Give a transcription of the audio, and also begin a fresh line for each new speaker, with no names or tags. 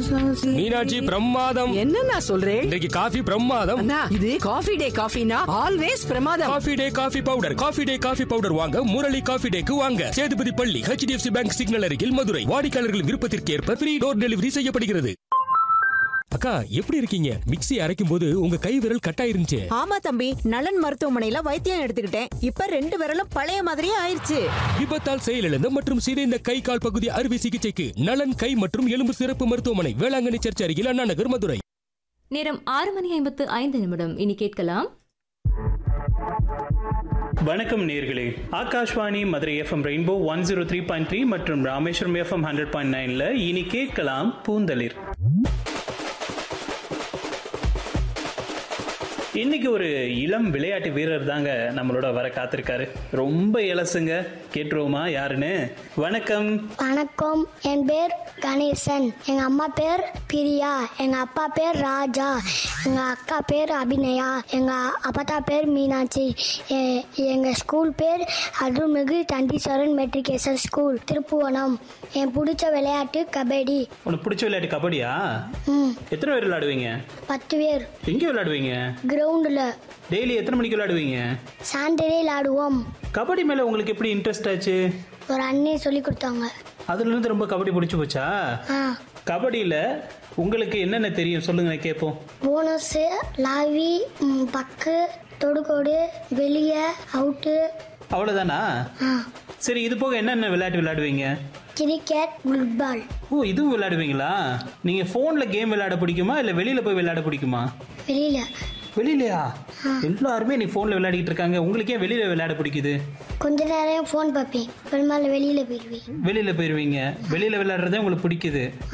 மீனாட்சி பிரமாதம்
என்னண்ணா சொல்றேன்
இன்றைக்கு காஃபி பிரமாதம்
அண்ணா இது காஃபி டே காஃபினா ஆல்வேஸ் பிரமாதம்
coffee day coffee powder coffee day coffee powder வாங்க முரளி காஃபி டேக்கு வாங்க சேதுபதி பள்ளி ஹெச்டிஎஃப்சி பேங்க் சிக்னல் அருகில் மதுரை வாடிக்கையாளர்களின் விருப்பத்திற்கு ஏற்ப ஃப்ரீ டோர் டெலிவரி செய்யப்படுகிறது அக்கா எப்படி இருக்கீங்க மிக்ஸி அரைக்கும் போது உங்க கை விரல் கட்டாயிருந்துச்சு
ஆமா தம்பி நலன் மருத்துவமனையில வைத்தியம் எடுத்துக்கிட்டேன் இப்ப ரெண்டு விரலும் பழைய மாதிரியே ஆயிருச்சு
விபத்தால் செயலிழந்த மற்றும் சிதைந்த கை கால் பகுதி அறுவை சிகிச்சைக்கு நலன் கை மற்றும் எலும்பு சிறப்பு மருத்துவமனை வேளாங்கண்ணி சர்ச் அருகில் அண்ணா நகர் மதுரை
நேரம் ஆறு மணி ஐம்பத்து ஐந்து நிமிடம் இனி கேட்கலாம்
வணக்கம் நேர்களே Akashvani Madurai FM rainbow one zero three point three மற்றும் ராமேஸ்வரம் எஃப்எம் ஹண்ட்ரட் பாயிண்ட் நைன்ல இனி கேட்கலாம் பூந்தளிர் இன்னைக்கு ஒரு இளம் விளையாட்டு வீரர் தாங்க நம்மளோட வர காத்திருக்காரு ரொம்ப இலசுங்க கேட்டுருவோமா யாருன்னு வணக்கம்
வணக்கம் என் பேர் கணேசன் எங்க அம்மா பேர் பிரியா எங்க அப்பா பேர் ராஜா எங்க அக்கா பேர் அபிநயா எங்க அப்பத்தா பேர் மீனாட்சி எ- எங்க ஸ்கூல் பேர் அருள்மிகு தண்டீஸ்வரன் மெட்ரிகேஷன் ஸ்கூல் திருப்புவனம் என் பிடிச்ச விளையாட்டு கபடி
உனக்கு பிடிச்ச விளையாட்டு கபடியா
ம்
எத்தனை பேர் விளையாடுவீங்க
பத்து பேர்
எங்கே விளையாடுவீங்க
கிரவுண்டில்
டெய்லி எத்தனை மணிக்கு விளையாடுவீங்க
சாண்டரே ஆடுவோம்
கபடி மேல உங்களுக்கு எப்படி இன்ட்ரெஸ்ட் ஆச்சு
ஒரு அண்ணே சொல்லி கொடுத்தாங்க
அதுல இருந்து ரொம்ப கபடி பிடிச்சி போச்சா
ஆ
கபடியில உங்களுக்கு என்னென்ன தெரியும் சொல்லுங்க கேட்போம்
போனஸு லாவி ம், பக்கு தொடுகோடு வெளியே அவுட்டு
அவ்வளவுதானா
ஆ
சரி இது போக என்னென்ன விளையாட்டு விளையாடுவீங்க
கிரிக்கெட் ஃபுட்பால்
ஓ இதுவும் விளையாடுவீங்களா நீங்க போன்ல கேம் விளையாட பிடிக்குமா இல்ல வெளியில போய் விளையாட பிடிக்குமா
வெளியில
வெளியிலயா எல்லாருமே நீ போன்ல விளையாடிட்டு இருக்காங்க உங்களுக்கு ஏன் வெளியில விளையாட பிடிக்குது
கொஞ்ச நேரம் ஃபோன் பார்ப்பேன் பெரும்பாலும் வெளியில போயிடுவேன்
வெளியில போயிருவீங்க வெளியில விளையாடுறதே உங்களுக்கு பிடிக்குது